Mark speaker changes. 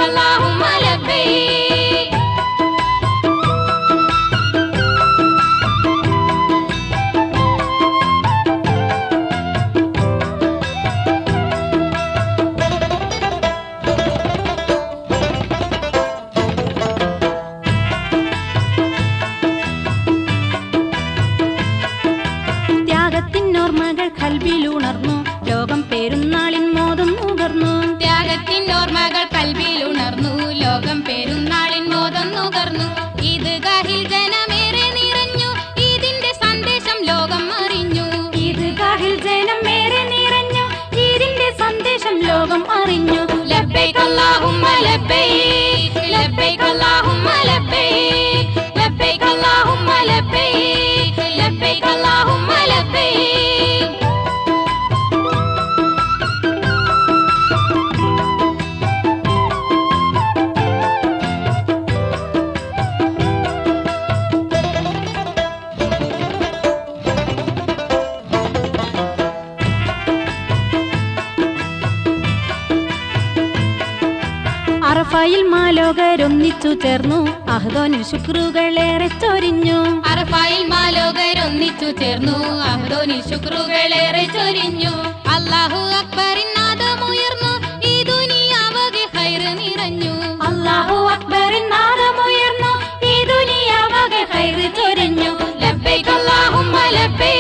Speaker 1: അല്ലാഹുമ്മ ലബ്ബൈക്
Speaker 2: ത്യാഗത്തിനോർമ്മകൾ കൽവിലുണർന്നു ലോകം പെരുന്നാളിൻ മോദം നുകർന്നു
Speaker 1: ത്യാഗത്തിൻ ഓർമ്മകൾ കൽവിൽ ഉണർന്നു ലോകം പെരുന്നാളിൻ മോദം നുകർന്നു ഇത് ഗാഹിൽ ജനമേറെ നിറഞ്ഞു ഇതിന്റെ സന്ദേശം ലോകം അറിഞ്ഞു
Speaker 2: ഇത് കാഹിൽ ജനം ഏറെ നിറഞ്ഞു ഇതിന്റെ സന്ദേശം ലോകം അറിഞ്ഞു
Speaker 1: ലബ്ബൈക് അല്ലാഹുമ്മ ലബ്ബൈക് ലബ്ബൈക് അല്ലാഹുമ്മ ലബ്ബൈക് ലബ്ബൈക് അല്ലാഹുമ്മ ലബ്ബൈക് ലബ്ബൈക് അല്ലാഹുമ്മ ലബ്ബൈക്
Speaker 2: അറഫായിൽ മാലോകരൊന്നിച്ചു ചേർന്നു അഹ്ദോനിൽ ശുക്രുകളേറെ ചൊരിഞ്ഞു
Speaker 1: അറഫായിൽ മാലോകരൊന്നിച്ചു ചേർന്നു അഹ്ദോനി ശുക്രുകളേറെ ചൊരിഞ്ഞു അല്ലാഹു അക്ബറിൻ നാദമുയർന്നു ഈ ദുനിയാവകെ ഹൈറ് നിറഞ്ഞു
Speaker 2: അല്ലാഹു അക്ബറിൻ നാദമുയർന്നു ഈ ദുനിയാവകെ ഹൈറ് ചൊരിഞ്ഞു
Speaker 1: ലബ്ബൈക് അല്ലാഹുമ്മ ലബ്ബൈക്